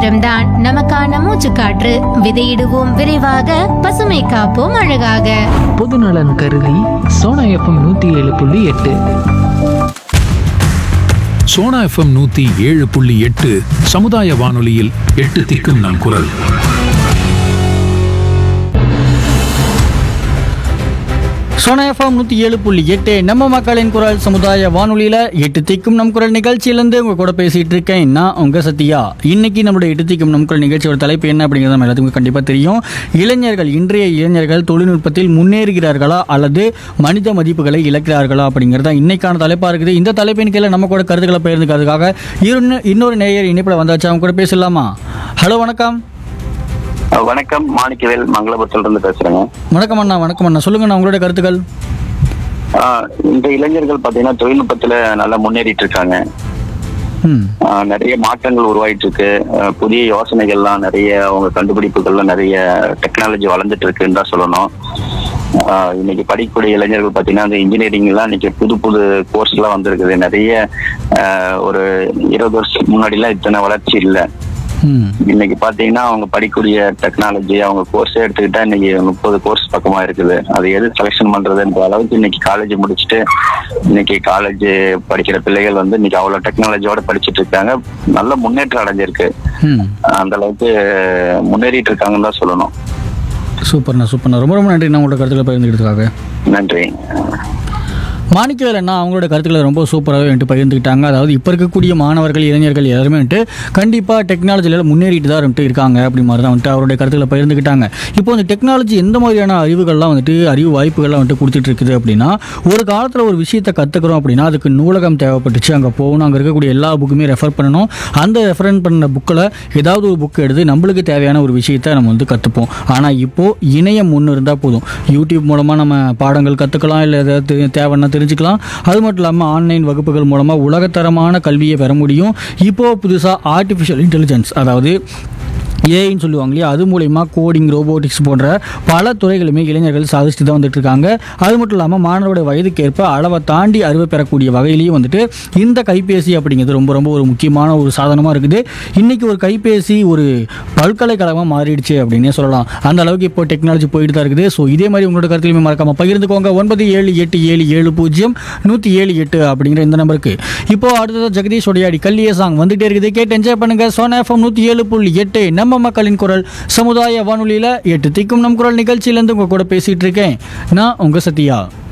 சுதந்திரம்தான் நமக்கான மூச்சுக்காற்று விதையிடுவோம் விரைவாக பசுமை காப்போம் அழகாக பொதுநலன் கருதி சோனா எஃப்எம் நூற்றி ஏழு புள்ளி எட்டு சோனா எஃப்எம் நூத்தி ஏழு புள்ளி எட்டு சமுதாய வானொலியில் எட்டு திக்கும் நம் குரல் சோனா எஃப்எம் நூற்றி ஏழு புள்ளி எட்டு நம்ம மக்களின் குரல் சமுதாய வானொலியில் எட்டு திக்கும் நம் குரல் நிகழ்ச்சியிலேருந்து உங்கள் கூட பேசிகிட்டு இருக்கேன் நான் உங்கள் சத்யா இன்னைக்கு நம்மளுடைய எட்டு திக்கும் நம் குரல் நிகழ்ச்சியோட தலைப்பு என்ன அப்படிங்கிறது நம்ம எல்லாத்துக்கும் கண்டிப்பாக தெரியும் இளைஞர்கள் இன்றைய இளைஞர்கள் தொழில்நுட்பத்தில் முன்னேறுகிறார்களா அல்லது மனித மதிப்புகளை இழக்கிறார்களா அப்படிங்கிறது தான் இன்னைக்கான தலைப்பாக இருக்குது இந்த தலைப்பின் கீழே நம்ம கூட கருத்துக்களை பகிர்ந்துக்கிறதுக்காக இன்னொரு இன்னொரு நேயர் இணைப்பில் வந்தாச்சு அவங்க கூட பேசலாமா ஹலோ வணக்கம் அஹ் வணக்கம் மாணிக்கவேல் மங்களபுரத்துல இருந்து பேசுறேங்க வணக்கம் அண்ணா வணக்கம் அண்ணா சொல்லுங்கண்ணா உங்களுடைய கருத்துக்கள் ஆஹ் இந்த இளைஞர்கள் பாத்தீங்கன்னா தொழில்நுட்பத்துல நல்லா முன்னேறிட்டு இருக்காங்க ம் ஆஹ் நிறைய மாற்றங்கள் உருவாயிட்டு இருக்கு ஆஹ் புதிய யோசனைகள்லாம் நிறைய அவங்க கண்டுபிடிப்புகள்லாம் நிறைய டெக்னாலஜி வளர்ந்துட்டு இருக்குன்னு தான் சொல்லணும் ஆஹ் இன்னைக்கு படிக்கக்கூடிய இளைஞர்கள் பாத்தீங்கன்னா அந்த இன்ஜினியரிங் எல்லாம் இன்னைக்கு புது புது கோர்ஸ் எல்லாம் வந்திருக்குது நிறைய ஆஹ் ஒரு இருபது வருஷத்துக்கு முன்னாடி எல்லாம் இத்தனை வளர்ச்சி இல்லை ம் இன்னைக்கு பாத்தீங்கன்னா அவங்க படிக்கக்கூடிய டெக்னாலஜி அவங்க கோர்ஸே எடுத்துக்கிட்டா இன்னைக்கு முப்பது கோர்ஸ் பக்கமா இருக்குது அது எது செலெக்ஷன் பண்றதுன்ற அளவுக்கு இன்னைக்கு காலேஜ் முடிச்சுட்டு இன்னைக்கு காலேஜ் படிக்கிற பிள்ளைகள் வந்து இன்னைக்கு அவ்வளவு டெக்னாலஜியோட படிச்சுட்டு இருக்காங்க நல்ல முன்னேற்றம் அடைஞ்சிருக்கு ம் அந்த அளவுக்கு முன்னேறிட்டு இருக்காங்கன்னு தான் சொல்லணும் சூப்பர்ண்ணா சூப்பர்ண்ணா ரொம்ப ரொம்ப நன்றி நான் உங்களோட கருத்துக்களை பகிர்ந்துக்கிட்டதுக்காக நன்றி மாணிக்கவேல் அண்ணா அவங்களோட கருத்துக்களை ரொம்ப சூப்பராகவே வந்துட்டு பகிர்ந்துக்கிட்டாங்க அதாவது இப்போ இருக்கக்கூடிய மாணவர்கள் இளைஞர்கள் எல்லாருமே வந்துட்டு கண்டிப்பாக டெக்னாலஜியில் முன்னேறிட்டு தான் வந்துட்டு இருக்காங்க அப்படி மாதிரி தான் வந்துட்டு அவருடைய கருத்துக்களை பகிர்ந்துக்கிட்டாங்க இப்போ இந்த டெக்னாலஜி எந்த மாதிரியான அறிவுகள்லாம் வந்துட்டு அறிவு வாய்ப்புகள்லாம் வந்துட்டு கொடுத்துட்டு இருக்குது அப்படின்னா ஒரு காலத்தில் ஒரு விஷயத்தை கற்றுக்குறோம் அப்படின்னா அதுக்கு நூலகம் தேவைப்பட்டுச்சு அங்கே போகணும் அங்கே இருக்கக்கூடிய எல்லா புக்குமே ரெஃபர் பண்ணணும் அந்த ரெஃபரன் பண்ண புக்கில் ஏதாவது ஒரு புக் எடுத்து நம்மளுக்கு தேவையான ஒரு விஷயத்தை நம்ம வந்து கற்றுப்போம் ஆனால் இப்போது இணையம் ஒன்று இருந்தால் போதும் யூடியூப் மூலமாக நம்ம பாடங்கள் கற்றுக்கலாம் இல்லை ஏதாவது தெ- தேவைன்னா தெரிஞ்சுக்கலாம் அது மட்டும் இல்லாமல் ஆன்லைன் வகுப்புகள் மூலமாக உலகத்தரமான கல்வியை பெற முடியும் இப்போது புதுசாக ஆர்டிஃபிஷியல் இன்டெலிஜென்ஸ் அதாவது ஏஐன்னு சொல்லுவாங்க இல்லையா அது மூலயமா கோடிங் ரோபோட்டிக்ஸ் போன்ற பல துறைகளுமே இளைஞர்கள் சாதிச்சுட்டு தான் வந்துட்டு இருக்காங்க அது மட்டும் இல்லாமல் மாணவருடைய வயதுக்கேற்ப அளவை தாண்டி அறிவை பெறக்கூடிய வகையிலையும் வந்துட்டு இந்த கைபேசி அப்படிங்கிறது ரொம்ப ரொம்ப ஒரு முக்கியமான ஒரு சாதனமாக இருக்குது இன்றைக்கி ஒரு கைபேசி ஒரு பல்கலைக்கழகமாக மாறிடுச்சு அப்படின்னே சொல்லலாம் அந்த அளவுக்கு இப்போ டெக்னாலஜி போயிட்டு தான் இருக்குது ஸோ இதே மாதிரி உங்களோட கருத்துலையுமே மறக்காம பகிர்ந்துக்கோங்க ஒன்பது ஏழு எட்டு ஏழு ஏழு பூஜ்ஜியம் நூற்றி ஏழு எட்டு அப்படிங்கிற இந்த நம்பருக்கு இப்போ அடுத்தது ஜெகதீஷ் ஒடியாடி கல்லிய சாங் வந்துட்டே இருக்குது கேட்டு என்ஜாய் பண்ணுங்க சோனா எஃப்எம் நூற்றி ஏழு புள்ளி எட்டு நம்ம மக்களின் குரல் சமுதாய வானொலியில் எட்டு திக்கும் நம் குரல் நிகழ்ச்சியிலேருந்து உங்கள் கூட பேசிகிட்டு இருக்கேன் நான் உங்கள் சத்யா